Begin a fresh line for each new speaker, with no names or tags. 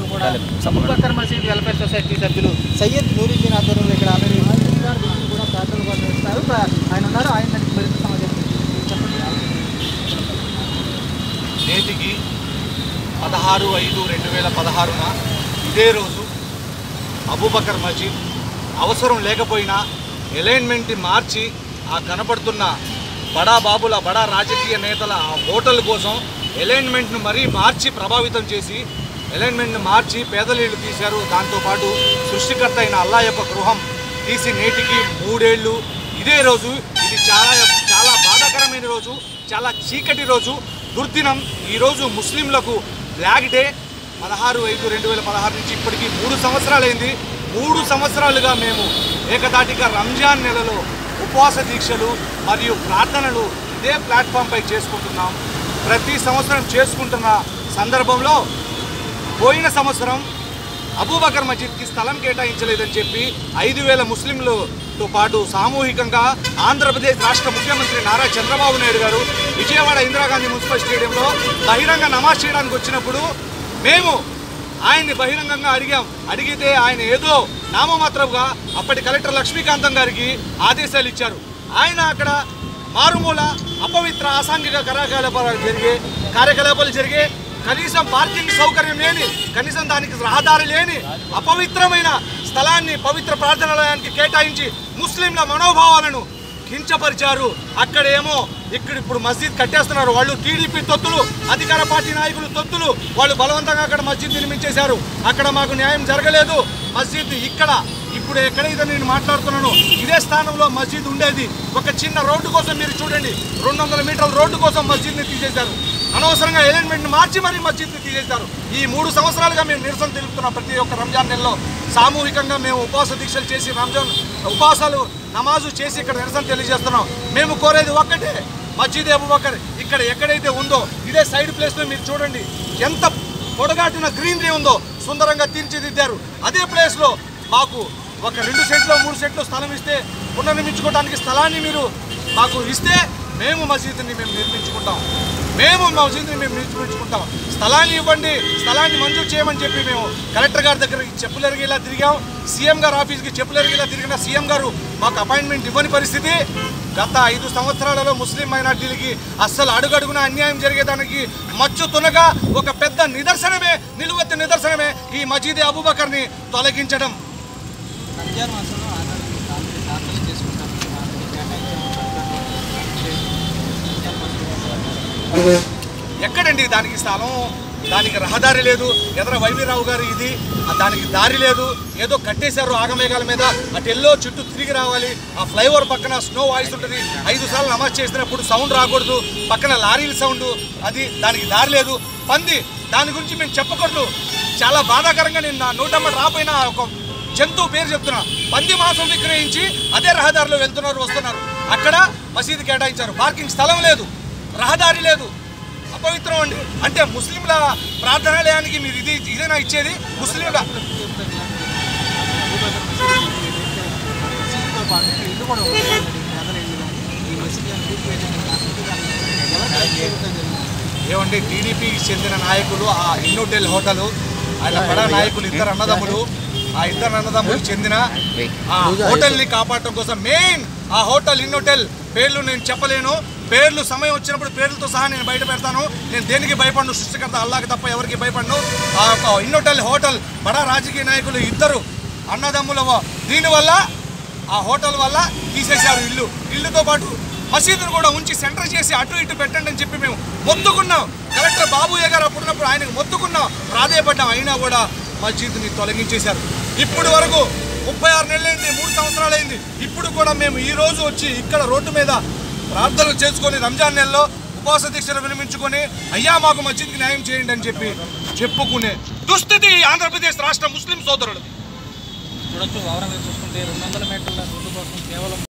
కూడా అబూబకర్ మసీద్ welfare society సభ్యులు సయ్యద్ నూరుద్దీన్ ఆధ్వర్యంలో ఇక్కడ ఆల్రెడీ గారు దీనికి కూడా ప్రార్థనలు కూడా చేస్తారు ప్ర- ఆయన ఉన్నారు ఆయన దానికి మరింత సమాచారం చెప్పండి
నేటికి పదహారు ఐదు రెండు వేల పదహారున ఇదే రోజు అబూబకర్ మజీద్ అవసరం లేకపోయినా అలైన్మెంట్ని మార్చి ఆ కనపడుతున్న బడా బాబుల బడా రాజకీయ నేతల ఆ హోటల్ కోసం అలైన్మెంట్ను మరీ మార్చి ప్రభావితం చేసి అలైన్మెంట్ను మార్చి పేదలీళ్ళు తీశారు దాంతోపాటు సృష్టికర్త అయిన అల్లా యొక్క గృహం తీసి నేటికి మూడేళ్ళు ఇదే రోజు ఇది చాలా చాలా బాధాకరమైన రోజు చాలా చీకటి రోజు దుర్దినం ఈరోజు ముస్లింలకు బ్లాక్ డే పదహారు ఐదు రెండు వేల పదహారు నుంచి ఇప్పటికీ మూడు సంవత్సరాలైంది మూడు సంవత్సరాలుగా మేము ఏకదాటిగా రంజాన్ నెలలో ఉపవాస దీక్షలు మరియు ప్రార్థనలు ఇదే ప్లాట్ఫామ్పై చేసుకుంటున్నాం ప్రతి సంవత్సరం చేసుకుంటున్న సందర్భంలో పోయిన సంవత్సరం అబూబకర్ మసీద్కి స్థలం కేటాయించలేదని చెప్పి ఐదు వేల ముస్లింలతో పాటు సామూహికంగా ఆంధ్రప్రదేశ్ రాష్ట్ర ముఖ్యమంత్రి నారా చంద్రబాబు నాయుడు గారు విజయవాడ ఇందిరాగాంధీ మున్సిపల్ స్టేడియంలో బహిరంగ నమాజ్ చేయడానికి వచ్చినప్పుడు మేము ఆయన్ని బహిరంగంగా అడిగాం అడిగితే ఆయన ఏదో నామమాత్రంగా అప్పటి కలెక్టర్ లక్ష్మీకాంతం గారికి ఆదేశాలు ఇచ్చారు ఆయన అక్కడ మారుమూల అపవిత్ర అసాంఘిక కార్యకలాపాలు జరిగే కార్యకలాపాలు జరిగే కనీసం పార్కింగ్ సౌకర్యం లేని కనీసం దానికి రహదారి లేని అపవిత్రమైన స్థలాన్ని పవిత్ర ప్రార్థనాలయానికి కేటాయించి ముస్లింల మనోభావాలను కించపరిచారు అక్కడేమో ఇక్కడ ఇప్పుడు మస్జిద్ కట్టేస్తున్నారు వాళ్ళు టీడీపీ తొత్తులు అధికార పార్టీ నాయకులు తొత్తులు వాళ్ళు బలవంతంగా అక్కడ మస్జిద్ నిర్మించేశారు అక్కడ మాకు న్యాయం జరగలేదు మస్జిద్ ఇక్కడ ఇప్పుడు ఎక్కడైతే నేను మాట్లాడుతున్నాను ఇదే స్థానంలో మస్జిద్ ఉండేది ఒక చిన్న రోడ్డు కోసం మీరు చూడండి రెండు వందల మీటర్ల రోడ్డు కోసం మస్జిద్ని తీసేశారు అనవసరంగా అలైన్మెంట్ని మార్చి మరీ మస్జిద్ని తీసేశారు ఈ మూడు సంవత్సరాలుగా మేము నిరసన తెలుపుతున్నాం ప్రతి ఒక్క రంజాన్ నెలలో సామూహికంగా మేము ఉపవాస దీక్షలు చేసి రంజాన్ ఉపవాసాలు నమాజు చేసి ఇక్కడ నిరసన తెలియజేస్తున్నాం మేము కోరేది ఒక్కటే మస్జిద్ అబూబకర్ ఇక్కడ ఎక్కడైతే ఉందో ఇదే సైడ్ ప్లేస్లో మీరు చూడండి ఎంత పొడగాటిన గ్రీనరీ ఉందో సుందరంగా తీర్చిదిద్దారు అదే ప్లేస్లో మాకు ఒక రెండు సెంట్లు మూడు సెంట్లు స్థలం ఇస్తే పునర్నిర్మించుకోవడానికి స్థలాన్ని మీరు మాకు ఇస్తే మేము మసీదుని మేము నిర్మించుకుంటాం మేము మసీదుని మేము నిర్మించుకుంటాం స్థలాన్ని ఇవ్వండి స్థలాన్ని మంజూరు చేయమని చెప్పి మేము కలెక్టర్ గారి దగ్గరికి చెప్పులు ఎరిగేలా తిరిగాం సీఎం గారు ఆఫీస్కి చెప్పులు ఎరిగేలా తిరిగిన సీఎం గారు మాకు అపాయింట్మెంట్ ఇవ్వని పరిస్థితి గత ఐదు సంవత్సరాలలో ముస్లిం మైనార్టీలకి అస్సలు అడుగడుగున అన్యాయం జరిగేదానికి మచ్చు తునగా ఒక పెద్ద నిదర్శనమే నిలువెత్తు నిదర్శనమే ఈ మజీద్ అబూబకర్ని తొలగించడం
రంజాన్ మాసంలో ఆధార్ ఆల్రెడీ దాఖలు చేసుకుంటారు
ఎక్కడండి దానికి స్థలం దానికి రహదారి లేదు ఎదర వైవీరావు గారు ఇది ఆ దానికి దారి లేదు ఏదో కట్టేశారు ఆగమేఘాల మీద అటు ఎల్లో చుట్టూ తిరిగి రావాలి ఆ ఫ్లైఓవర్ పక్కన స్నో వాయిస్ ఉంటుంది ఐదు సార్లు నమాజ్ చేసినప్పుడు సౌండ్ రాకూడదు పక్కన లారీల సౌండ్ అది దానికి దారి లేదు పంది దాని గురించి మేము చెప్పకూడదు చాలా బాధాకరంగా నేను నా నూటమ్మ రాపోయిన ఒక జంతువు పేరు చెప్తున్నా పంది మాంసం విక్రయించి అదే రహదారిలో వెళ్తున్నారు వస్తున్నారు అక్కడ మసీదు కేటాయించారు పార్కింగ్ స్థలం లేదు రహదారి లేదు అపవిత్రం అండి అంటే ముస్లింల ప్రార్థనాలయానికి మీరు ఇది ఇదేనా ఇచ్చేది ముస్లింల
మసీదుతో పాటు ఇల్లు కూడా ఒకటి ఉందండి. పేదల ఇల్లు కానీ ఈ మసీదు అని కూర్చోబెట్టిన పరిస్థితి దాన్ని ఎవరికి చేరుతా జరిగింది
ఏమండి టీడీపీకి చెందిన నాయకులు ఆ ఇన్నోటెల్ హోటల్ ఆయన బడా నాయకులు ఇద్దరు అన్నదమ్ములు ఆ ఇద్దరు అన్నదమ్ములు చెందిన ఆ హోటల్ని కాపాడటం కోసం మెయిన్ ఆ హోటల్ ఇన్నోటెల్ పేర్లు నేను చెప్పలేను పేర్లు సమయం వచ్చినప్పుడు పేర్లతో సహా నేను బయట పెడతాను నేను దేనికి భయపడను సృష్టికర్త అల్లాకి తప్ప ఎవరికి భయపడను ఆ యొక్క ఇన్నోటెల్ హోటల్ బడా రాజకీయ నాయకులు ఇద్దరు అన్నదమ్ముల వ- దీనివల్ల ఆ హోటల్ వల్ల తీసేశారు ఇల్లు ఇల్లుతో పాటు మసీదును కూడా ఉంచి సెంటర్ చేసి అటు ఇటు పెట్టండి అని చెప్పి మేము మొత్తుకున్నాం కలెక్టర్ బాబుయ్య గారు అప్పుడు ఉన్నప్పుడు ఆయనకు మొత్తుకున్నాం ప్రాధేయపడ్డాం అయినా కూడా మస్జిద్ని తొలగించేశారు ఇప్పుడు వరకు ముప్పై ఆరు నెలలైంది మూడు సంవత్సరాలైంది ఇప్పుడు కూడా మేము ఈ రోజు వచ్చి ఇక్కడ రోడ్డు మీద ప్రార్థనలు చేసుకొని రంజాన్ నెలలో ఉపవాస దీక్షలు విరమించుకొని అయ్యా మాకు మస్జిద్కి న్యాయం చేయండి అని చెప్పి చెప్పుకునే దుస్థితి ఆంధ్రప్రదేశ్ రాష్ట్ర ముస్లిం సోదరుడు
చూడొచ్చు ఓవరాల్గా చూసుకుంటే రెండు వందల మీటర్ల రోడ్డు కోసం కేవలం